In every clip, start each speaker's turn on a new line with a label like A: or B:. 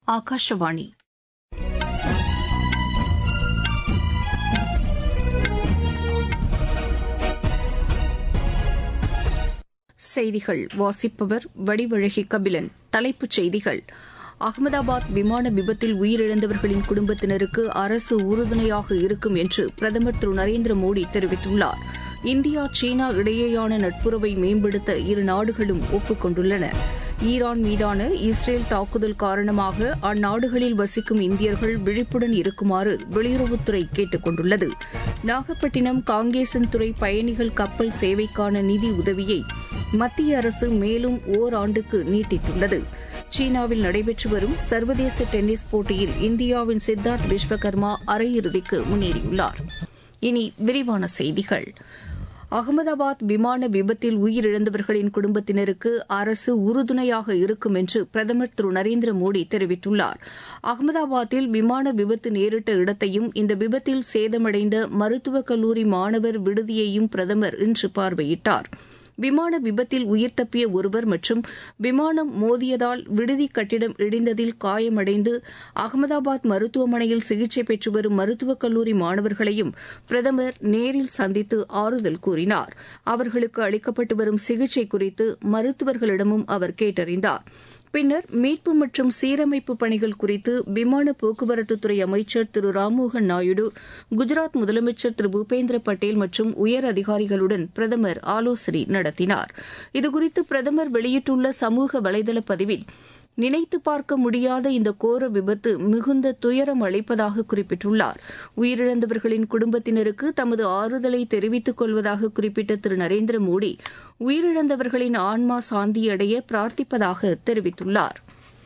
A: ಆಕಾಶವಾಣಿ செய்திகள் வாசிப்பவர் வடிவழகி கபிலன் தலைப்புச் செய்திகள் அகமதாபாத் விமான விபத்தில் உயிரிழந்தவர்களின் குடும்பத்தினருக்கு அரசு உறுதுணையாக இருக்கும் என்று பிரதமர் திரு நரேந்திர மோடி தெரிவித்துள்ளார் இந்தியா சீனா இடையேயான நட்புறவை மேம்படுத்த இரு நாடுகளும் ஒப்புக் கொண்டுள்ளன ஈரான் மீதான இஸ்ரேல் தாக்குதல் காரணமாக அந்நாடுகளில் வசிக்கும் இந்தியர்கள் விழிப்புடன் இருக்குமாறு வெளியுறவுத்துறை கேட்டுக் கொண்டுள்ளது நாகப்பட்டினம் காங்கேசன்துறை பயணிகள் கப்பல் சேவைக்கான நிதி உதவியை மத்திய அரசு மேலும் ஓராண்டுக்கு நீட்டித்துள்ளது சீனாவில் நடைபெற்று வரும் சர்வதேச டென்னிஸ் போட்டியில் இந்தியாவின் சித்தார்த் விஸ்வகர்மா அரையிறுதிக்கு முன்னேறியுள்ளார் இனி விரிவான செய்திகள் அகமதாபாத் விமான விபத்தில் உயிரிழந்தவர்களின் குடும்பத்தினருக்கு அரசு உறுதுணையாக இருக்கும் என்று பிரதமர் திரு நரேந்திர மோடி தெரிவித்துள்ளார் அகமதாபாத்தில் விமான விபத்து நேரிட்ட இடத்தையும் இந்த விபத்தில் சேதமடைந்த மருத்துவக் கல்லூரி மாணவர் விடுதியையும் பிரதமர் இன்று பார்வையிட்டார் விமான விபத்தில் உயிர் தப்பிய ஒருவர் மற்றும் விமானம் மோதியதால் விடுதி கட்டிடம் இடிந்ததில் காயமடைந்து அகமதாபாத் மருத்துவமனையில் சிகிச்சை பெற்று வரும் மருத்துவக் கல்லூரி மாணவர்களையும் பிரதமர் நேரில் சந்தித்து ஆறுதல் கூறினார் அவர்களுக்கு அளிக்கப்பட்டு வரும் சிகிச்சை குறித்து மருத்துவர்களிடமும் அவர் கேட்டறிந்தார் பின்னர் மீட்பு மற்றும் சீரமைப்பு பணிகள் குறித்து விமான போக்குவரத்துத்துறை அமைச்சர் திரு ராம்மோகன் நாயுடு குஜராத் முதலமைச்சர் திரு பூபேந்திர பட்டேல் மற்றும் உயர் அதிகாரிகளுடன் பிரதமர் ஆலோசனை நடத்தினார் இதுகுறித்து பிரதமர் வெளியிட்டுள்ள சமூக வலைதள பதிவில் நினைத்து பார்க்க முடியாத இந்த கோர விபத்து மிகுந்த துயரம் அளிப்பதாக குறிப்பிட்டுள்ளார் உயிரிழந்தவர்களின் குடும்பத்தினருக்கு தமது ஆறுதலை தெரிவித்துக் கொள்வதாக குறிப்பிட்ட திரு நரேந்திர மோடி உயிரிழந்தவர்களின் ஆன்மா சாந்தியடைய பிரார்த்திப்பதாக தெரிவித்துள்ளார்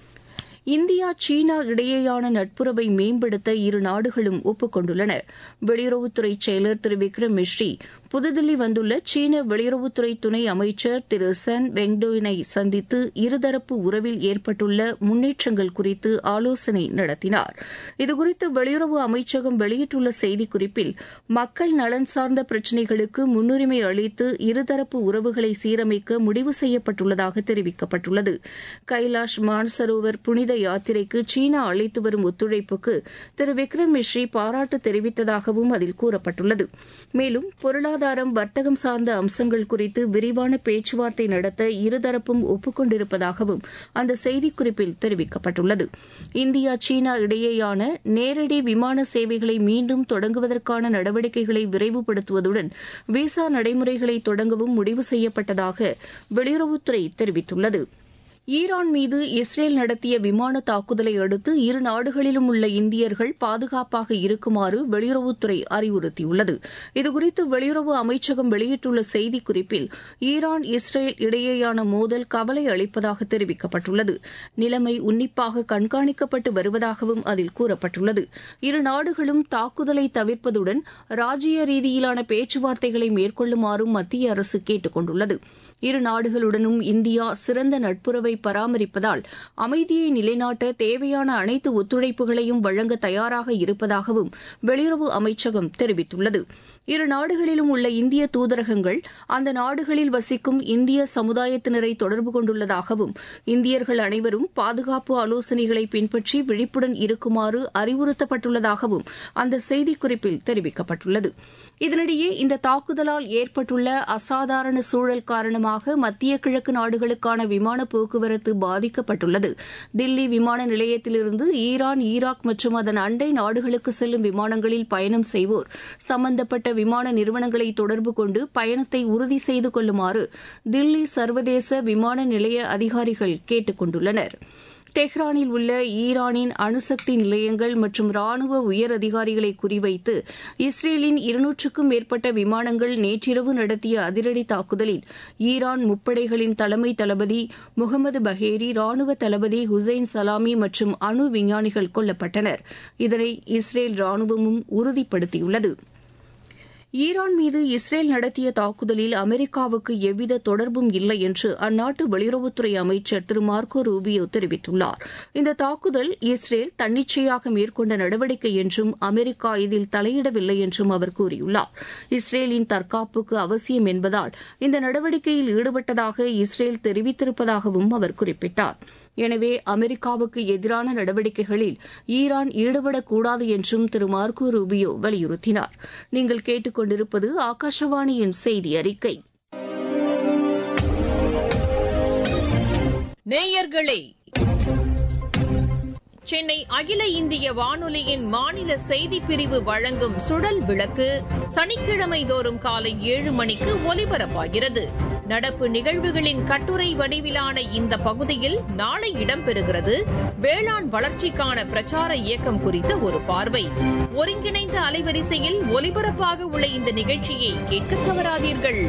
A: இந்தியா சீனா இடையேயான நட்புறவை மேம்படுத்த இரு நாடுகளும் ஒப்புக் கொண்டுள்ளன வெளியுறவுத்துறை செயலர் திரு விக்ரம் மிஸ்ரி புதுதில்லி வந்துள்ள சீன வெளியுறவுத்துறை துணை அமைச்சர் திரு சன் வெங்டோயினை சந்தித்து இருதரப்பு உறவில் ஏற்பட்டுள்ள முன்னேற்றங்கள் குறித்து ஆலோசனை நடத்தினார் இதுகுறித்து வெளியுறவு அமைச்சகம் வெளியிட்டுள்ள செய்திக்குறிப்பில் மக்கள் நலன் சார்ந்த பிரச்சினைகளுக்கு முன்னுரிமை அளித்து இருதரப்பு உறவுகளை சீரமைக்க முடிவு செய்யப்பட்டுள்ளதாக தெரிவிக்கப்பட்டுள்ளது கைலாஷ் மான்சரோவர் புனித யாத்திரைக்கு சீனா அளித்து வரும் ஒத்துழைப்புக்கு திரு விக்ரம் மிஸ்ரி பாராட்டு தெரிவித்ததாகவும் அதில் கூறப்பட்டுள்ளது மேலும் பொருளாதார பொருளாதாரம் வர்த்தகம் சார்ந்த அம்சங்கள் குறித்து விரிவான பேச்சுவார்த்தை நடத்த இருதரப்பும் ஒப்புக்கொண்டிருப்பதாகவும் அந்த செய்திக்குறிப்பில் தெரிவிக்கப்பட்டுள்ளது இந்தியா சீனா இடையேயான நேரடி விமான சேவைகளை மீண்டும் தொடங்குவதற்கான நடவடிக்கைகளை விரைவுபடுத்துவதுடன் விசா நடைமுறைகளை தொடங்கவும் முடிவு செய்யப்பட்டதாக வெளியுறவுத்துறை தெரிவித்துள்ளது ஈரான் மீது இஸ்ரேல் நடத்திய விமான தாக்குதலை அடுத்து இரு நாடுகளிலும் உள்ள இந்தியர்கள் பாதுகாப்பாக இருக்குமாறு வெளியுறவுத்துறை அறிவுறுத்தியுள்ளது இதுகுறித்து வெளியுறவு அமைச்சகம் வெளியிட்டுள்ள செய்திக்குறிப்பில் ஈரான் இஸ்ரேல் இடையேயான மோதல் கவலை அளிப்பதாக தெரிவிக்கப்பட்டுள்ளது நிலைமை உன்னிப்பாக கண்காணிக்கப்பட்டு வருவதாகவும் அதில் கூறப்பட்டுள்ளது இரு நாடுகளும் தாக்குதலை தவிர்ப்பதுடன் ராஜ்ய ரீதியிலான பேச்சுவார்த்தைகளை மேற்கொள்ளுமாறும் மத்திய அரசு கேட்டுக் கொண்டுள்ளது இரு நாடுகளுடனும் இந்தியா சிறந்த நட்புறவை பராமரிப்பதால் அமைதியை நிலைநாட்ட தேவையான அனைத்து ஒத்துழைப்புகளையும் வழங்க தயாராக இருப்பதாகவும் வெளியுறவு அமைச்சகம் தெரிவித்துள்ளது இரு நாடுகளிலும் உள்ள இந்திய தூதரகங்கள் அந்த நாடுகளில் வசிக்கும் இந்திய சமுதாயத்தினரை தொடர்பு கொண்டுள்ளதாகவும் இந்தியர்கள் அனைவரும் பாதுகாப்பு ஆலோசனைகளை பின்பற்றி விழிப்புடன் இருக்குமாறு அறிவுறுத்தப்பட்டுள்ளதாகவும் அந்த செய்திக்குறிப்பில் தெரிவிக்கப்பட்டுள்ளது இதனிடையே இந்த தாக்குதலால் ஏற்பட்டுள்ள அசாதாரண சூழல் காரணமாக மத்திய கிழக்கு நாடுகளுக்கான விமான போக்குவரத்து பாதிக்கப்பட்டுள்ளது தில்லி விமான நிலையத்திலிருந்து ஈரான் ஈராக் மற்றும் அதன் அண்டை நாடுகளுக்கு செல்லும் விமானங்களில் பயணம் செய்வோர் சம்பந்தப்பட்ட விமான நிறுவனங்களை தொடர்பு கொண்டு பயணத்தை உறுதி செய்து கொள்ளுமாறு தில்லி சர்வதேச விமான நிலைய அதிகாரிகள் கேட்டுக் கொண்டுள்ளனா் டெஹ்ரானில் உள்ள ஈரானின் அணுசக்தி நிலையங்கள் மற்றும் ராணுவ உயர் அதிகாரிகளை குறிவைத்து இஸ்ரேலின் இருநூற்றுக்கும் மேற்பட்ட விமானங்கள் நேற்றிரவு நடத்திய அதிரடி தாக்குதலில் ஈரான் முப்படைகளின் தலைமை தளபதி முகமது பஹேரி ராணுவ தளபதி ஹுசைன் சலாமி மற்றும் அணு விஞ்ஞானிகள் கொல்லப்பட்டனர் இதனை இஸ்ரேல் ராணுவமும் உறுதிப்படுத்தியுள்ளது ஈரான் மீது இஸ்ரேல் நடத்திய தாக்குதலில் அமெரிக்காவுக்கு எவ்வித தொடர்பும் இல்லை என்று அந்நாட்டு வெளியுறவுத்துறை அமைச்சர் திரு மார்க்கோ ரூபியோ தெரிவித்துள்ளார் இந்த தாக்குதல் இஸ்ரேல் தன்னிச்சையாக மேற்கொண்ட நடவடிக்கை என்றும் அமெரிக்கா இதில் தலையிடவில்லை என்றும் அவர் கூறியுள்ளார் இஸ்ரேலின் தற்காப்புக்கு அவசியம் என்பதால் இந்த நடவடிக்கையில் ஈடுபட்டதாக இஸ்ரேல் தெரிவித்திருப்பதாகவும் அவர் குறிப்பிட்டார் எனவே அமெரிக்காவுக்கு எதிரான நடவடிக்கைகளில் ஈரான் ஈடுபடக்கூடாது என்றும் திரு மார்கோ ரூபியோ வலியுறுத்தினார் நீங்கள் கேட்டுக்கொண்டிருப்பது ஆகாஷவாணியின் செய்தி அறிக்கை
B: நேயர்களே சென்னை அகில இந்திய வானொலியின் மாநில செய்திப் பிரிவு வழங்கும் சுடல் விளக்கு சனிக்கிழமை தோறும் காலை ஏழு மணிக்கு ஒலிபரப்பாகிறது நடப்பு நிகழ்வுகளின் கட்டுரை வடிவிலான இந்த பகுதியில் நாளை இடம்பெறுகிறது வேளாண் வளர்ச்சிக்கான பிரச்சார இயக்கம் குறித்த ஒரு பார்வை ஒருங்கிணைந்த அலைவரிசையில் ஒலிபரப்பாக உள்ள இந்த நிகழ்ச்சியை கேட்க தவறாதீர்கள்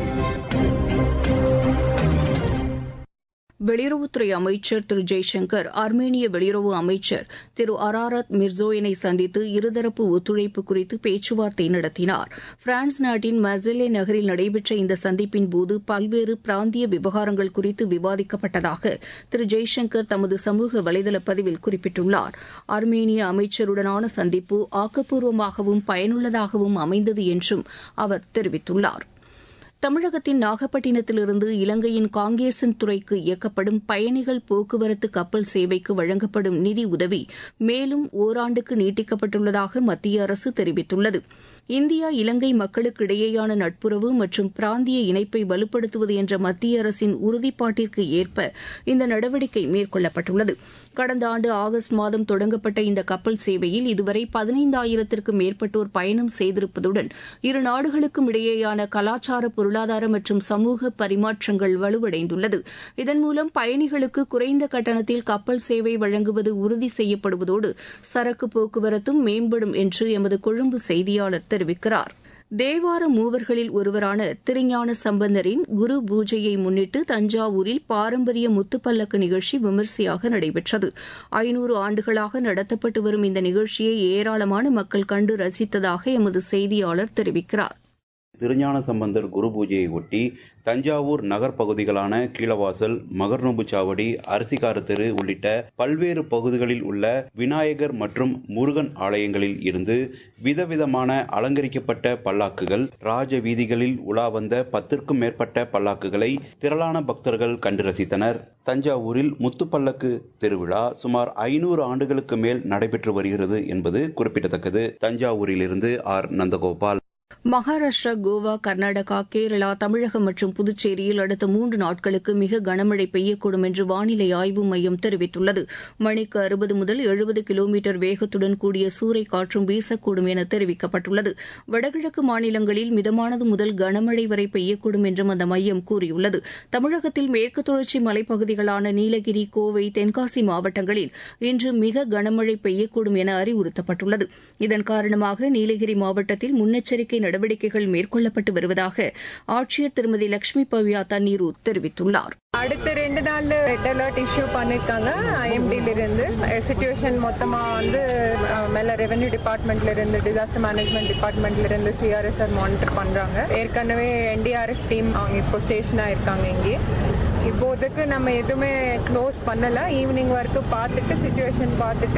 A: வெளியுறவுத்துறை அமைச்சர் திரு ஜெய்சங்கர் ஆர்மேனிய வெளியுறவு அமைச்சர் திரு அராரத் மிர்சோயனை சந்தித்து இருதரப்பு ஒத்துழைப்பு குறித்து பேச்சுவார்த்தை நடத்தினார் பிரான்ஸ் நாட்டின் மர்செலே நகரில் நடைபெற்ற இந்த சந்திப்பின் போது பல்வேறு பிராந்திய விவகாரங்கள் குறித்து விவாதிக்கப்பட்டதாக திரு ஜெய்சங்கர் தமது சமூக வலைதள பதிவில் குறிப்பிட்டுள்ளார் ஆர்மேனிய அமைச்சருடனான சந்திப்பு ஆக்கப்பூர்வமாகவும் பயனுள்ளதாகவும் அமைந்தது என்றும் அவர் தெரிவித்துள்ளார் தமிழகத்தின் நாகப்பட்டினத்திலிருந்து இலங்கையின் காங்கேசன் துறைக்கு இயக்கப்படும் பயணிகள் போக்குவரத்து கப்பல் சேவைக்கு வழங்கப்படும் நிதி உதவி மேலும் ஓராண்டுக்கு நீட்டிக்கப்பட்டுள்ளதாக மத்திய அரசு தெரிவித்துள்ளது இந்தியா இலங்கை மக்களுக்கு இடையேயான நட்புறவு மற்றும் பிராந்திய இணைப்பை வலுப்படுத்துவது என்ற மத்திய அரசின் உறுதிப்பாட்டிற்கு ஏற்ப இந்த நடவடிக்கை மேற்கொள்ளப்பட்டுள்ளது கடந்த ஆண்டு ஆகஸ்ட் மாதம் தொடங்கப்பட்ட இந்த கப்பல் சேவையில் இதுவரை பதினைந்தாயிரத்திற்கும் மேற்பட்டோர் பயணம் செய்திருப்பதுடன் இரு நாடுகளுக்கும் இடையேயான கலாச்சார பொருளாதார மற்றும் சமூக பரிமாற்றங்கள் வலுவடைந்துள்ளது இதன் மூலம் பயணிகளுக்கு குறைந்த கட்டணத்தில் கப்பல் சேவை வழங்குவது உறுதி செய்யப்படுவதோடு சரக்கு போக்குவரத்தும் மேம்படும் என்று எமது கொழும்பு செய்தியாளர் தெரிவிக்கிறார் தேவார மூவர்களில் ஒருவரான திருஞான சம்பந்தரின் குரு பூஜையை முன்னிட்டு தஞ்சாவூரில் பாரம்பரிய முத்துப்பல்லக்கு நிகழ்ச்சி விமரிசையாக நடைபெற்றது ஐநூறு ஆண்டுகளாக நடத்தப்பட்டு வரும் இந்த நிகழ்ச்சியை ஏராளமான மக்கள் கண்டு ரசித்ததாக எமது செய்தியாளர் தெரிவிக்கிறார்
C: திருஞான சம்பந்தர் குரு பூஜையை ஒட்டி தஞ்சாவூர் நகர் பகுதிகளான கீழவாசல் மகர்நொம்பு சாவடி அரிசிக்கார தெரு உள்ளிட்ட பல்வேறு பகுதிகளில் உள்ள விநாயகர் மற்றும் முருகன் ஆலயங்களில் இருந்து விதவிதமான அலங்கரிக்கப்பட்ட பல்லாக்குகள் ராஜ வீதிகளில் உலா வந்த பத்திற்கும் மேற்பட்ட பல்லாக்குகளை திரளான பக்தர்கள் கண்டு ரசித்தனர் தஞ்சாவூரில் முத்துப்பல்லக்கு திருவிழா சுமார் ஐநூறு ஆண்டுகளுக்கு மேல் நடைபெற்று வருகிறது என்பது குறிப்பிடத்தக்கது தஞ்சாவூரிலிருந்து ஆர் நந்தகோபால்
A: மகாராஷ்டிரா கோவா கர்நாடகா கேரளா தமிழகம் மற்றும் புதுச்சேரியில் அடுத்த மூன்று நாட்களுக்கு மிக கனமழை பெய்யக்கூடும் என்று வானிலை ஆய்வு மையம் தெரிவித்துள்ளது மணிக்கு அறுபது முதல் எழுபது கிலோமீட்டர் வேகத்துடன் கூடிய சூறை காற்றும் வீசக்கூடும் என தெரிவிக்கப்பட்டுள்ளது வடகிழக்கு மாநிலங்களில் மிதமானது முதல் கனமழை வரை பெய்யக்கூடும் என்றும் அந்த மையம் கூறியுள்ளது தமிழகத்தில் மேற்கு தொடர்ச்சி மலைப்பகுதிகளான நீலகிரி கோவை தென்காசி மாவட்டங்களில் இன்று மிக கனமழை பெய்யக்கூடும் என அறிவுறுத்தப்பட்டுள்ளது இதன் காரணமாக நீலகிரி மாவட்டத்தில் முன்னெச்சரிக்கை நடவடிக்கைகள் மேற்கொள்ளப்பட்டு வருவதாக ஆட்சியர் திருமதி லட்சுமி பவ்யா தண்ணீரூர் தெரிவித்துள்ளார்
D: அடுத்த ரெண்டு நாள்ல ரெட் அலர்ட் இஷ்யூ பண்ணிருக்காங்க ஐஎம்டில இருந்து சிச்சுவேஷன் மொத்தமா வந்து மேல ரெவென்யூ டிபார்ட்மெண்ட்ல இருந்து டிசாஸ்டர் மேனேஜ்மெண்ட் டிபார்ட்மெண்ட்ல இருந்து சிஆர்எஸ்ஆர் மானிட்டர் பண்றாங்க ஏற்கனவே என்டிஆர்எஃப் டீம் அவங்க இப்போ ஸ்டேஷன் ஆயிருக்காங்க இங்கே இப்போதைக்கு நம்ம எதுவுமே க்ளோஸ் பண்ணல ஈவினிங் வரைக்கும் பார்த்துட்டு சுச்சுவேஷன் பார்த்துட்டு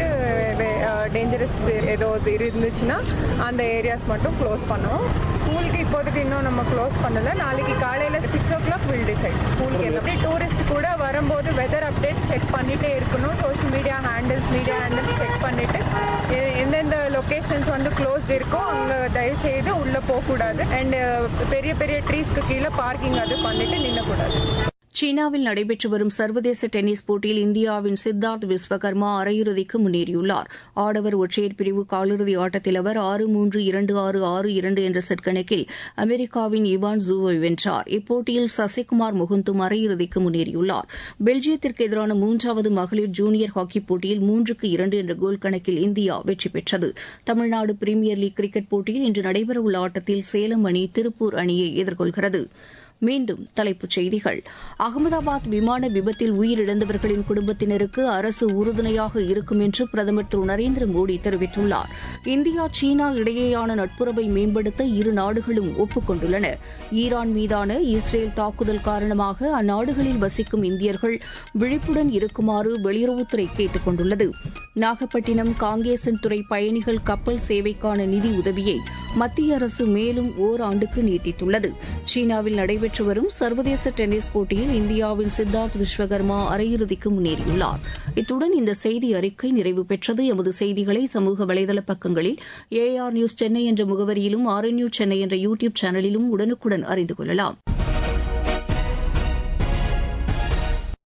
D: டேஞ்சரஸ் ஏதோ இருந்துச்சுன்னா அந்த ஏரியாஸ் மட்டும் க்ளோஸ் பண்ணுவோம் ஸ்கூலுக்கு இப்போதைக்கு இன்னும் நம்ம க்ளோஸ் பண்ணல நாளைக்கு காலையில six o'clock will decide ஸ்கூலுக்கு எல்லாமே டூரிஸ்ட் கூட வரும்போது வெதர் அப்டேட்ஸ் செக் பண்ணிட்டே இருக்கணும் social media handles media handles check பண்ணிட்டு எந்தெந்த லொக்கேஷன்ஸ் வந்து க்ளோஸ்ட் இருக்கோ அங்கே தயவுசெய்து உள்ளே போகக்கூடாது அண்ட் பெரிய பெரிய ட்ரீஸ்க்கு கீழே பார்க்கிங் அது பண்ணிட்டு நின்னக்கூடாது
A: சீனாவில் நடைபெற்று வரும் சர்வதேச டென்னிஸ் போட்டியில் இந்தியாவின் சித்தார்த் விஸ்வகர்மா அரையிறுதிக்கு முன்னேறியுள்ளார் ஆடவர் ஒற்றையர் பிரிவு காலிறுதி ஆட்டத்தில் அவர் ஆறு மூன்று இரண்டு ஆறு ஆறு இரண்டு என்ற செட் கணக்கில் அமெரிக்காவின் இவான் ஜூவை வென்றார் இப்போட்டியில் சசிகுமார் முகுந்தும் அரையிறுதிக்கு முன்னேறியுள்ளார் பெல்ஜியத்திற்கு எதிரான மூன்றாவது மகளிர் ஜூனியர் ஹாக்கி போட்டியில் மூன்றுக்கு இரண்டு என்ற கோல் கணக்கில் இந்தியா வெற்றி பெற்றது தமிழ்நாடு பிரீமியர் லீக் கிரிக்கெட் போட்டியில் இன்று நடைபெறவுள்ள ஆட்டத்தில் சேலம் அணி திருப்பூர் அணியை எதிர்கொள்கிறது மீண்டும் தலைப்புச் செய்திகள் அகமதாபாத் விமான விபத்தில் உயிரிழந்தவர்களின் குடும்பத்தினருக்கு அரசு உறுதுணையாக இருக்கும் என்று பிரதமர் திரு நரேந்திர மோடி தெரிவித்துள்ளார் இந்தியா சீனா இடையேயான நட்புறவை மேம்படுத்த இரு நாடுகளும் ஒப்புக் கொண்டுள்ளன ஈரான் மீதான இஸ்ரேல் தாக்குதல் காரணமாக அந்நாடுகளில் வசிக்கும் இந்தியர்கள் விழிப்புடன் இருக்குமாறு வெளியுறவுத்துறை கேட்டுக் கொண்டுள்ளது நாகப்பட்டினம் காங்கேசன் துறை பயணிகள் கப்பல் சேவைக்கான நிதி உதவியை மத்திய அரசு மேலும் ஓராண்டுக்கு நீட்டித்துள்ளது சீனாவில் நடைபெற்று வரும் சர்வதேச டென்னிஸ் போட்டியில் இந்தியாவின் சித்தார்த் விஸ்வகர்மா அரையிறுதிக்கு முன்னேறியுள்ளார் இத்துடன் இந்த செய்தி அறிக்கை நிறைவு பெற்றது எமது செய்திகளை சமூக வலைதள பக்கங்களில் ஏஆர் நியூஸ் சென்னை என்ற முகவரியிலும் ஆர் நியூஸ் சென்னை என்ற யூ டியூப் சேனலிலும் உடனுக்குடன் அறிந்து கொள்ளலாம்